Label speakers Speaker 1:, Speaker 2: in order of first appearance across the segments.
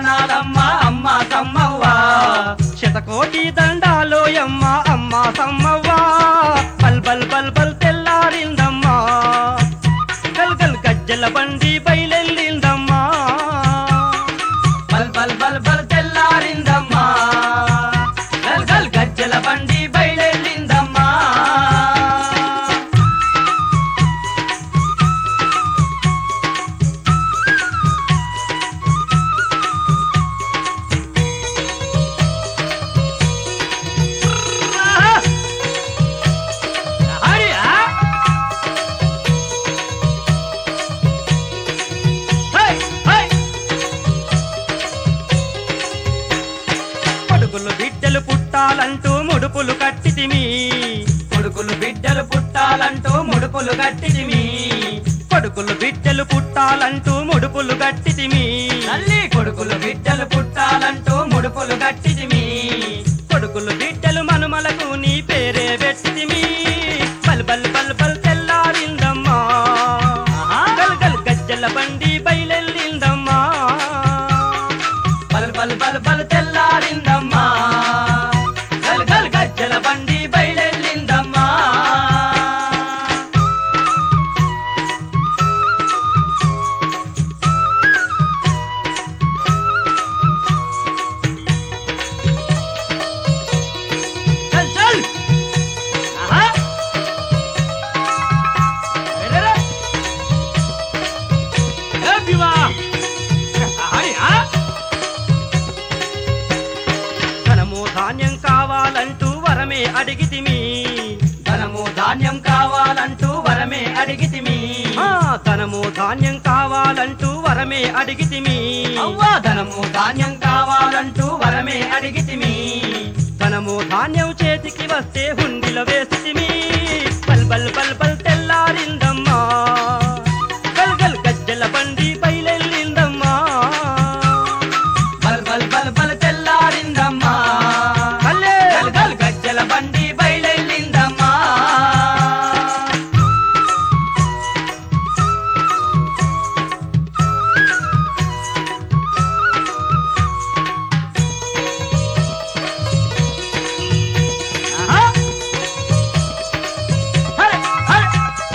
Speaker 1: శరణాలమ్మ అమ్మ సమ్మవ్వ
Speaker 2: శతకోటి దండాలోయమ్మ అమ్మ సమ్మవ్వా బల్ బల్ బల్ బల్ తెల్లారిందమ్మా గల్ గల్ గజ్జల బండి బయలెళ్ళిందమ్మా
Speaker 1: బల్ బల్ బల్ బల్ తెల్లారిందమ్మా గల్ గల్ గజ్జల బండి బయలెళ్ళిందమ్మా హరియా హై హై
Speaker 2: కొడుకులు బిడ్డలు పుట్టాలంటూ ముడుపులు కట్టితిమి
Speaker 1: కొడుకులు బిడ్డలు పుట్టాలంటూ ముడుపులు గట్టిదిమి
Speaker 2: కొడుకులు బిడ్డలు పుట్టాలంటూ ముడుపులు కట్టితిమి
Speaker 1: తల్లి కొడుకులు బిడ్డలు పుట్టాలంటూ ముడుపులు గట్టిదిమి
Speaker 2: కొడుకులు బిడ్డలు మనుమలకు నీ పేరే పెట్టితిమి బల్ బల్ బల్ బల్ తెల్లారిందమ్మా
Speaker 1: ఆహా.
Speaker 2: గల్ గల్ గజ్జల బండి బయలెళ్ళిందమ్మా
Speaker 1: బల్ బల్ బల్ బల్ తెల్లారిందమ్మా గల్ గల్ గజ్జల బండి బయలెళ్ళిందమ్మా చల్ చల్ ఆహా రేరేరే. ఏ భీమా హరియా
Speaker 2: ధనము ధాన్యం కావాలంటూ వరమే అడిగితిమి
Speaker 1: ధనము ధాన్యం కావాలంటూ వరమే అడిగితిమి
Speaker 2: ఆ ధనము ధాన్యం కావాలంటూ వరమే అడిగితిమి
Speaker 1: అవ్వా ధనము ధాన్యం కావాలంటూ వరమే అడిగితిమి
Speaker 2: ధనము ధాన్యం చేతికి వస్తే హుండిలో వేసితిమి బల్ బల్ బల్ బల్ తెల్లారిందమ్మా గల్ గల్ గజ్జల బండి బయలెళ్ళిందమ్మా
Speaker 1: బల్ బల్ బల్ బల్ తెల్లారిందమ్మా
Speaker 2: కల్లే
Speaker 1: గల్ గల్ గజ్జల బండి బయలెళ్ళిందమ్మా ఆహా. హరే, హరే.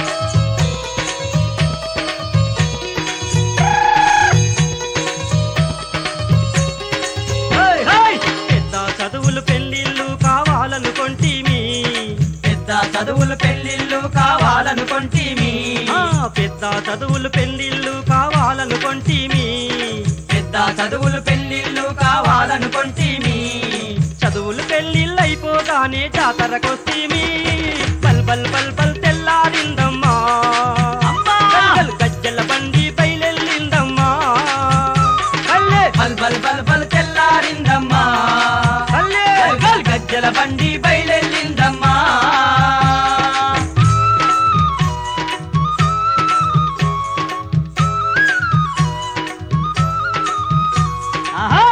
Speaker 1: హై, హై.
Speaker 2: పెద్ద చదువులు పెళ్లిళ్ళు కావాలనుకొంటిమి
Speaker 1: పెద్ద చదువులు పెళ్లిళ్ళు కావాలనుకొంటిమి
Speaker 2: ఆ పెద్ద చదువులు పెళ్లిళ్ళు కావాలనుకొంటిమి
Speaker 1: పెద్ద చదువులు పెళ్లిళ్ళు కావాలనుకొంటిమి
Speaker 2: చదువులు పెళ్లిళ్ళు అయిపోగానే జాతరకొస్తీమి బల్ బల్ బల్ బల్ తెల్లారిందమ్మా
Speaker 1: అమ్మా!
Speaker 2: గల్ గల్ గజ్జల బండి బయలెళ్ళిందమ్మా కల్లే
Speaker 1: బల్ బల్ బల్ బల్ తెల్లారిందమ్మా
Speaker 2: కల్లే
Speaker 1: గల్ గల్ గజ్జల బండి బయలెళ్ళిందమ్మా ఆహా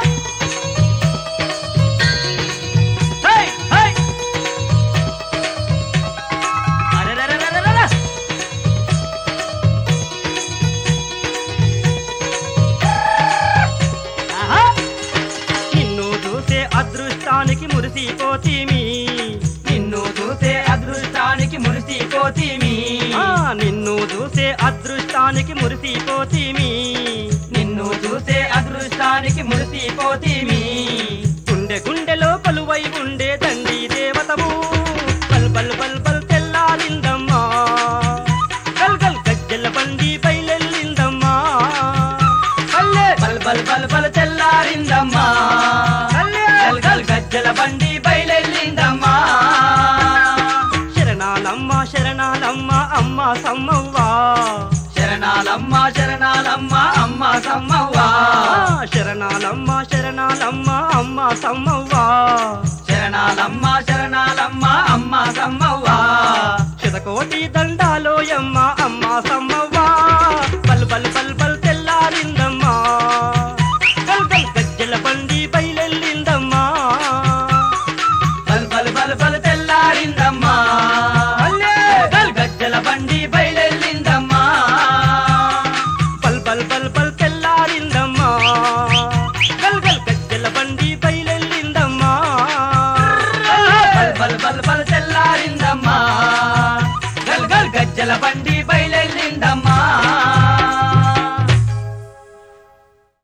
Speaker 1: హై హై అరెరెరెరెరెరె. ఆహా
Speaker 2: నిన్ను చూసే అదృష్టానికి మురిసిపోతీమి
Speaker 1: నిన్ను చూసే అదృష్టానికి మురిసిపోతీమి
Speaker 2: ఆ నిన్ను చూసే అదృష్టానికి మురిసిపోతీమి
Speaker 1: నిన్ను చూసే అదృష్టానికి మురిసిపోతీమి
Speaker 2: గుండె గుండెలో కొలువై ఉండే తండ్రి దేవతము బల్ బల్ బల్ బల్ తెల్లారిందమ్మా గల్ గల్ గజ్జల బండి బయలెళ్ళిందమ్మా కల్లే
Speaker 1: బల్ బల్ బల్ బల్ తెల్లారిందమ్మా
Speaker 2: కల్లే
Speaker 1: గల్ గల్ గజ్జల బండి బయలెళ్ళిందమ్మా
Speaker 2: శరణాలమ్మ శరణాలమ్మ అమ్మ సమ్మవ్వా
Speaker 1: శరణాలమ్మ శరణాలమ్మ అమ్మ సమ్మవ్వా
Speaker 2: ఆ, శరణాలమ్మ శరణాలమ్మ అమ్మ సమ్మవ్వా
Speaker 1: శరణాలమ్మ శరణాలమ్మ అమ్మ సమ్మవ్వా
Speaker 2: శతకోటి దండాలోయమ్మ అమ్మ సమ్మ